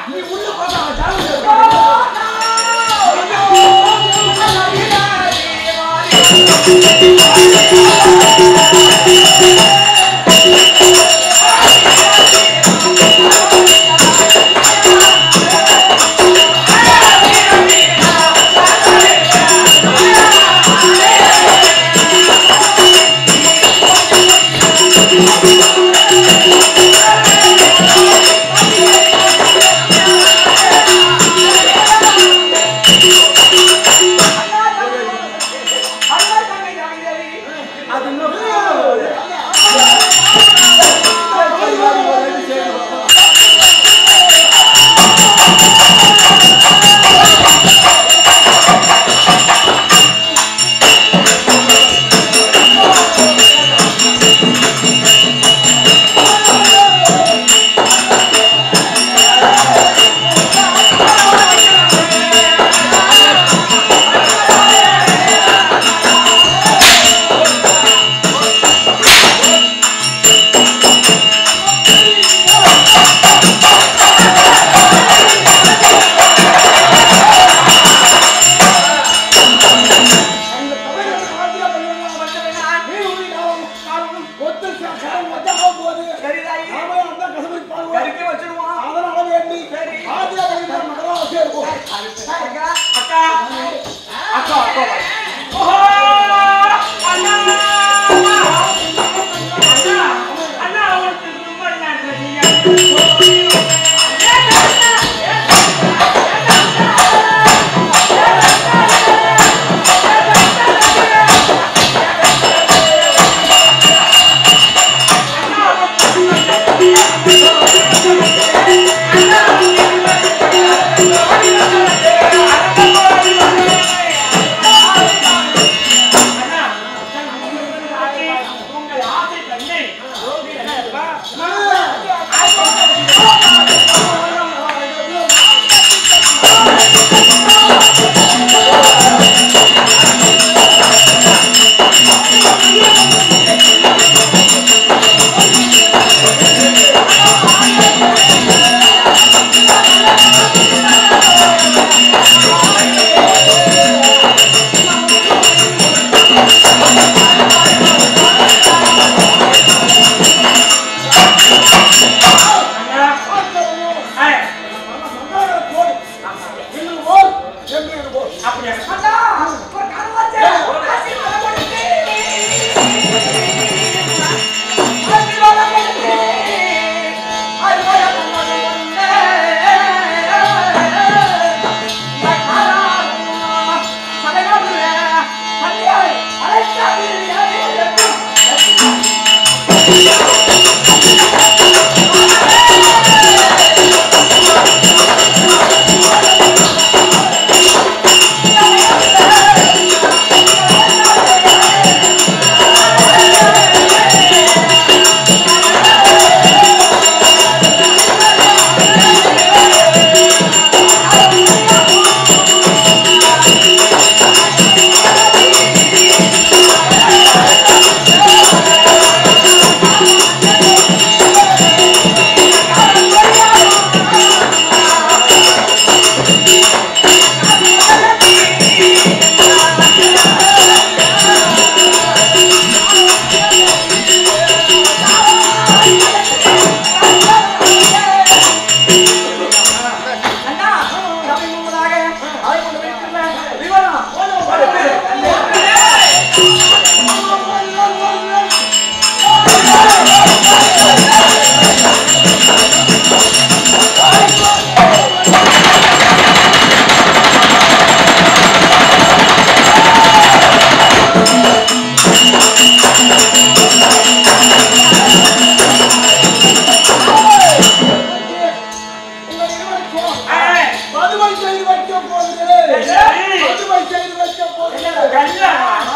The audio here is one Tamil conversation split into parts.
நீ உள்ள போடா ஜாவு அது இன்னும் அந்த தமிழக ஆட்சியா பண்ணுவாங்க. நீ உனக்கு காரணம் காரணம் ஒத்து ச- கடன் வச்சா ஆக போகுது. நாம அந்த கசப்பை பாருவோம். அதனால வேண்டி ஆட்சியா பண்ணுற மக்களாக சேர்ப்போம். அக்கா அக்கா அக்கா ஓஹோ அண்ணா அண்ணா அண்ணா அவனுக்கு ரொம்ப நன்றி உங்கள் ஆசை கண்ணே ஏய், மங்காள கோடு. இன்னும் ஓர், என்று ஓர். அப்படியா உங்கள் இருவருக்கும் ஏய், மதுவை செய்து வைக்க போகுது. சரி. மதுவை செய்து வைக்க போகுது. கல்லா.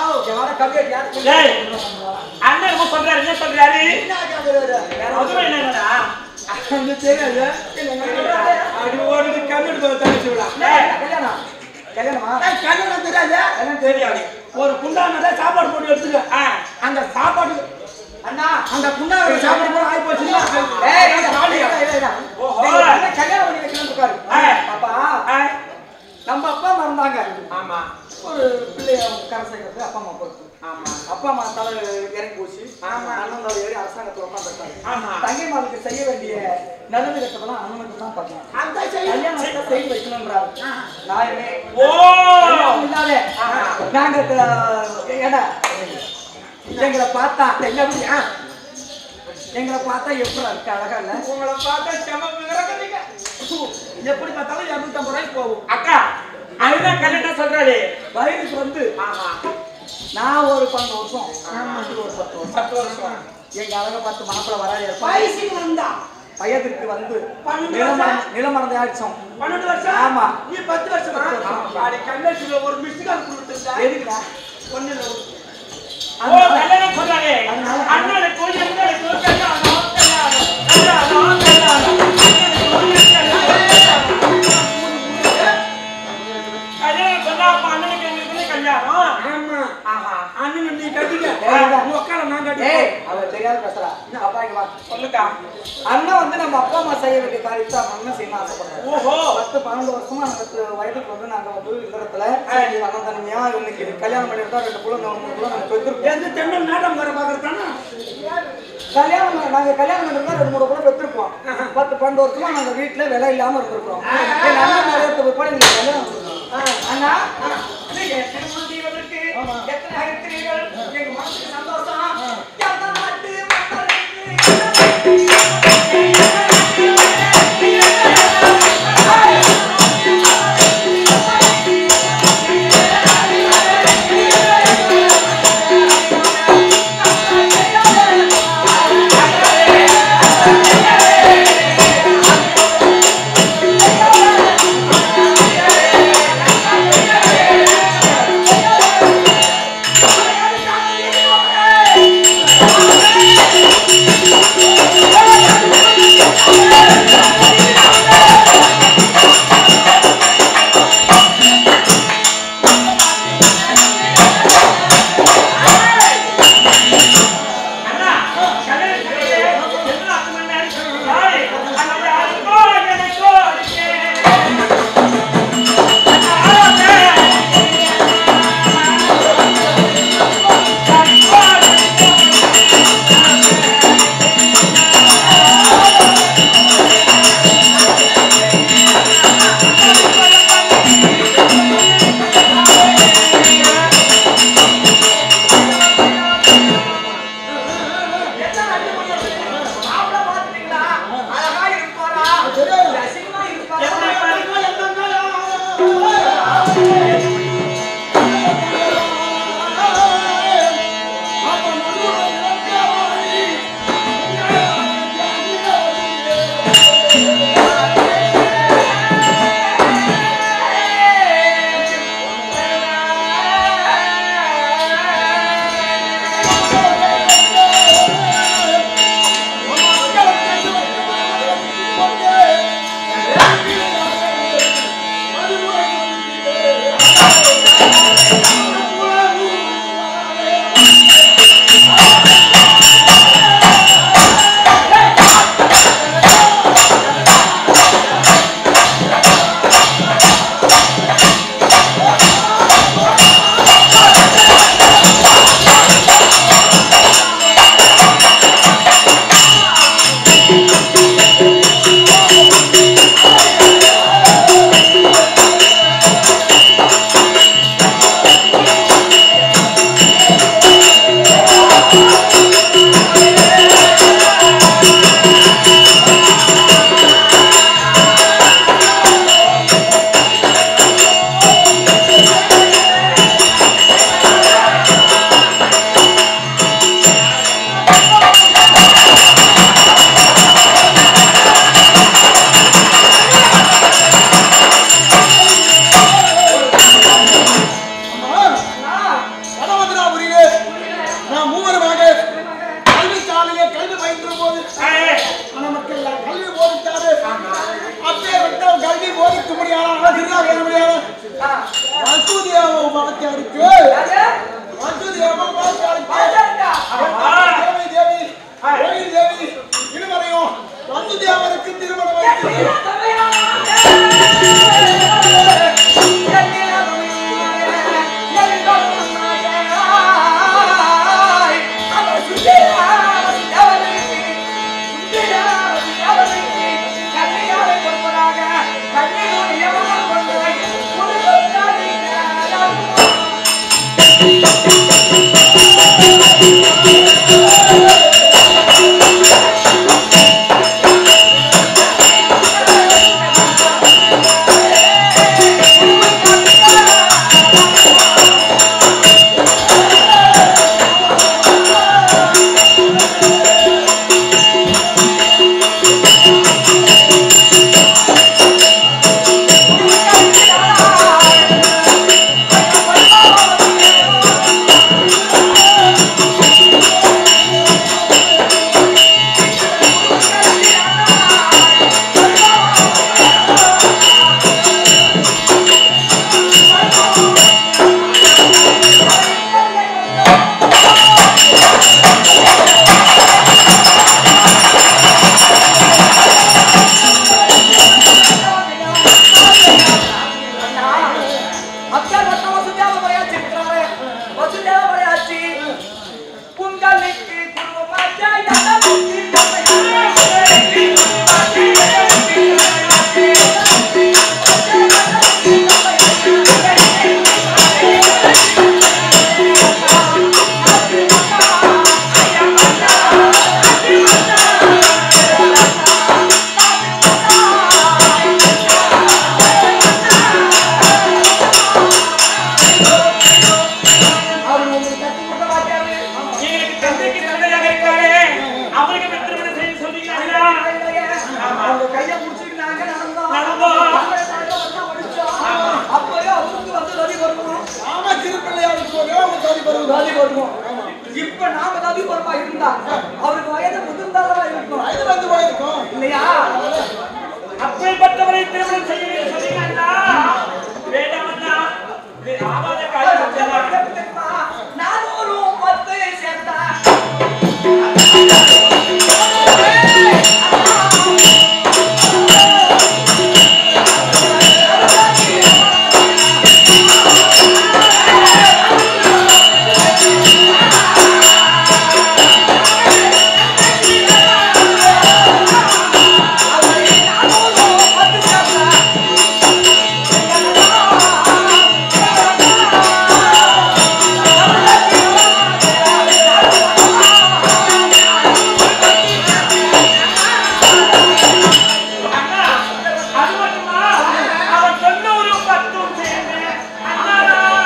ஏய், அண்ணன் என்னமோ சொல்றாரு என்ன சொல்றாரு மதுரை என்னடா அந்த தெரியாது. அது ஓடுது, கம்மிட்டு போய் தனிச்சு விடலாம். ஏய், ஏய், கல்யாணம் தெரியாது? தெரியாது ஒரு குண்டானத சாப்பாடு போட்டு எடுத்துக்க ஆ, அந்த சாப்பாடு அண்ணா அந்த குண்டான சாப்பாடு போல ஆகி போச்சுன்னா ஏய், இல்ல, காலியா? இல்ல, இல்ல, இல்ல. ஓஹோ. டேய், அண்ணன் கல்யாணம் பண்ணி வைக்கணும்னு இருக்காரு. அரசாங்கத்துக்கு அப்பா அம்மா பொறுப்பு ஆமா அப்பா அம்மா தலை இறங்கி போச்சு ஆமா. அண்ணன் தலை ஏறி அரசாங்கத்தில் உட்காந்துருக்காரு ஆமா. தங்கைமாருக்கு செய்ய வேண்டிய நல்லது கட்டதெல்லாம் அண்ணனுக்கு தான் பண்ணலாம் அந்த செய்தி கல்யாணம் செய்து வைக்கணும்ன்றாரு நாயமே ஓ கல்யாணம் இல்லாத ஆமா. நாங்க த- ஏடா எங்களை பார்த்தா எங்க அப்படி, ஆ. எங்களை பார்த்தா எப்படி இருக்கு அழகா இல்ல உங்களை பார்த்தா செமப்பு விறகுறீங்க. எப்படி பார்த்தாலும் இரநூத்தம்பது ரூபாய்க்கு போகும் அக்கா அதுதான் கரெக்டா சொல்றாரு வயதுக்கு வந்து ஆமா நான் ஒரு பன்னெண்டு வருஷம் இது ஒரு பத்து வருஷம் பத்து வருஷம் எங்க அழக பார்த்து மாப்பிள்ள வராது வயசுக்கு வந்தா வயதிற்கு வந்து பன்னெண்டு நிலமரம் நிலமறந்த ஆட்சம் பன்னெண்டு வருஷம் ஆமா. நீ பத்து வருஷமா பத்து வருஷம். அடி கண்ணத்துல ஒரு மிஸ் கால் கொடுத்துருந்தா எதுக்குடா ஒண்ணு இல்ல. ஓ அதனால- கல்யாணம் சொல்றாரு அதனால- அண்ணனுக்கு ஒரு எங்களுக்கு ஒரு கல்யாணம் கல்யாணம் கல்யாணம் கல்யாணம் அண்ணனுக்கு ஒரு கல்யாணம். கல்யாணம் சொன்னா அப்ப அண்ணனுக்கு எங்களுக்கு கல்யாணம் ஆமா ஆஹா அண்ணன் நீ கட்டிக்க ஏய், உங்க அக்கால நான் கட்டிக்க ஏய் அவ தெரியாத பேசுறா அப்பா இங்க வா சொல்லுக்கா அண்ணன் வந்து நம்ம அப்பா அம்மா செய்ய வேண்டிய காரியத்தை அவன் அண்ணன் செய்யணும் ஆசைப்படுறாரு ஓஹோ பத்து பன்னெண்டு வருஷமா நாங்க வயதுக்கு வந்து நாங்க வந்து இல்லறத்துல அண்ணன் தனிமையா இன்னைக்கு கல்யாணம் பண்ணிருந்தா ரெண்டு புள்ள மூணு புள்ள நாங்க பெற்றிருக்கோம் எந்த தென்னல் நாட்டம் வர பாக்குறதானா கல்யாணம் பண்ண- நாங்க கல்யாணம் பண்ணிருந்தா ரெண்டு மூணு புள்ள பெற்றிருப்போம் பத்து பன்னெண்டு வருஷமா நாங்க வீட்டுல விலை இல்லாம இருந்திருக்கிறோம் எங்க அண்ணன் நிறைய பிற்பாடு எங்களுக்கு கல்யாணம் பண்ணிருக்கோம். அண்ணா நீங்க திருமணம் செய்வதற்கு எத்தனை அழைக்கிறீர்கள் எங்க மனசுக்கு சந்தோஷம் எந்த நாட்டு அண்ணா கல்யாணம் செய்வது என்ன அர்த்தம் என்ன? யாரு? அந்த யாருக்கோ எனக்கோ இருக்கே. என்ன நல்ல முடியும்? மாப்பிள்ளை பார்த்துட்டீங்களா? அழகா இருப்பாரா? ரசிகமா இருப்பாரா? வடமதுராபுரியிலே நான் மூவருமாக கல்வி சாலையிலே கல்வி பயின்ற போது ஏய், நமக்கு எல்லாம் கல்வி போதித்தாரு அப்படியே விட்டால் கல்வி போதிக்க முடியாத திருநாள் ஏற முடியாது வசூதியாவ பாத்தியாருக்கு வசூதியாவ பாத்தியாருக்கு தேவி தேவி கோயில் தேவி இருவரையும் வசூதியாவருக்கு திருமணம் வைத்து Yeah. வருவோம் இப்ப நாம தவிபரமா இருந்தா அவருக்கு வயது முதிர்ந்தாலவா இருக்கும் வயது வந்து போயிருக்கோம் இல்லையா அப்படிப்பட்டவரை திருமணம் செய்ய வேண்டும் சொன்னீங்கன்னா வேண்டாமண்ணா இது ஆகாத காரியம் தெரியுமா? நானூறும் பத்து சேர்த்தா நானூறும் பத்து சேர்த்தா அண்ணா அது மட்டுமா அவன் தொண்ணூறு பத்தும் சேர்ந்து அண்ணா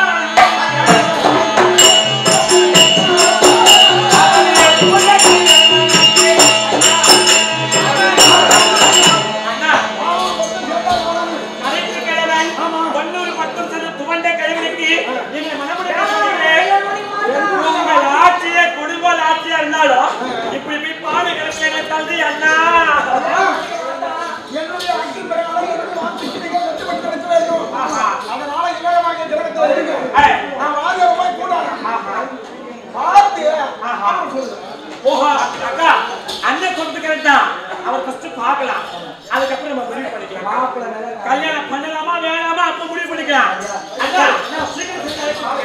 அண்ணா கலைக்கு கிழவன் தொண்ணூறு பத்தும் சேர்ந்து துவண்ட கிழவனுக்கு நீங்கள் மனமுடிக்க சொல்லுகிறேன் உங்கள் ஆட்சியே குடும்ப ஆட்சியா இருந்தாலும் இப்படி போய் பாடு கிழமை தந்தை அண்ணா என்னுடைய ஆட்சி பிரகாரம் எனக்கு வாக்கு சிட்டிகள் வெற்றி பெற்று கிடைக்க வேண்டும் அதனால இளையமாக கிரகத்தை வருங்க ஏய். நான் வாதியார போய் கூடாது பார்த்து அப்புறம் சொல்லு ஓஹோ அக்கா அண்ணன் சொல்லிட்டு தான் அவர் ஃபர்ஸ்ட் பார்க்கலாம் அதுக்கப்புறம் நம்ம முடிவு பண்ணிக்கலாம் கல்யாணம் பண்ணலாமா வேணாமா அப்ப முடிவு பண்ணிக்கலாம் அக்கா சீக்கிரம் சொல்லுங்க.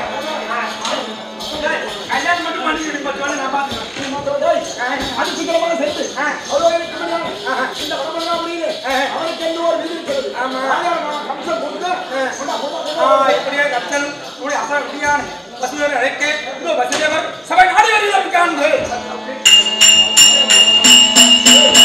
கல்யாணம் மட்டும் பண்ணிக்கிட்டு பத்து நான் பாத்துக்கிறேன் அது சுத்தமாக சென்று அவ்வளோ எனக்கு முடியாது. இந்த வரமெல்லாம் முடியல அவனுக்கு எந்த ஒரு விதி இருக்கிறது வாதியார் நான் கம்சன் கொடுத்து கொண்டா, கொண்டா, கொண்டா. இப்படியே கத்தல் கூடி அசாட்டியான வசுதர் அழைக்க இதோ வசுதேவர் சபை நாடி வருகிறார் காண்பு